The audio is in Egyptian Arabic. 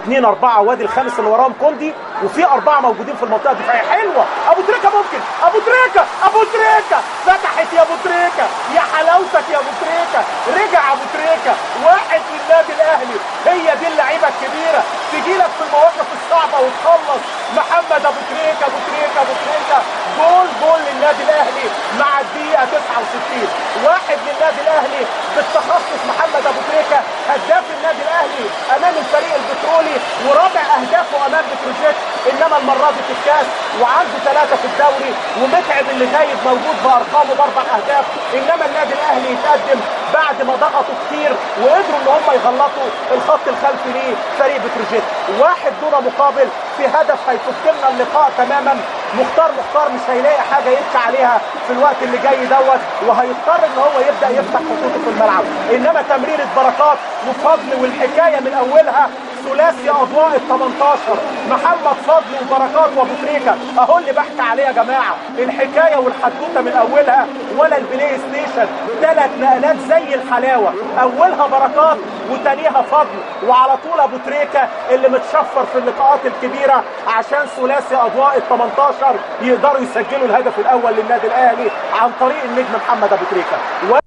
اثنين اربعه وادي الخامس اللي وراهم كوندي وفي اربعه موجودين في المنطقه الدفاعيه حلوه ابو تريكه ممكن ابو تريكه ابو تريكه فتحت يا ابو تريكه يا حلاوتك يا ابو تريكه رجع ابو تريكه واحد من النادي الاهلي هي دي اللعيبه الكبيره تجي لك في المواقف الصعبه وتخلص محمد ابو تريكه ابو تريكه ابو تريكه جول جول للنادي الاهلي مع الدقيقه 69 واحد للنادي الاهلي بالتخصص محمد ابو تريكه هداف النادي الاهلي امام الفريق البترولي ورابع اهدافه امام بتروجيت انما المره دي في الكاس وعنده ثلاثه في الدوري ومتعب اللي غايب موجود بارقامه باربع اهداف انما النادي الاهلي يتقدم بعد ما ضغطوا كتير وقدروا ان هم يغلطوا الخط الخلفي لفريق بتروجيت واحد دون مقابل في هدف هيفك لنا اللقاء تماما مختار مختار مش هيلاقي حاجه يبكي عليها في الوقت اللي جاي دوت وهيضطر ان هو يبدا يفتح خطوطه في الملعب انما تمريره بركات وفضل والحكايه من اولها ثلاثي اضواء ال 18 محمد فضل وبركات وابو تريكه اهو اللي بحكي عليه يا جماعه الحكايه والحدوته من اولها ولا البلاي ستيشن ثلاث نقلات زي الحلاوه اولها بركات وتانيها فضل وعلى طول ابو تريكه اللي متشفر في اللقاءات الكبيره عشان ثلاثي اضواء ال 18 يقدروا يسجلوا الهدف الاول للنادي الاهلي عن طريق النجم محمد ابو تريكه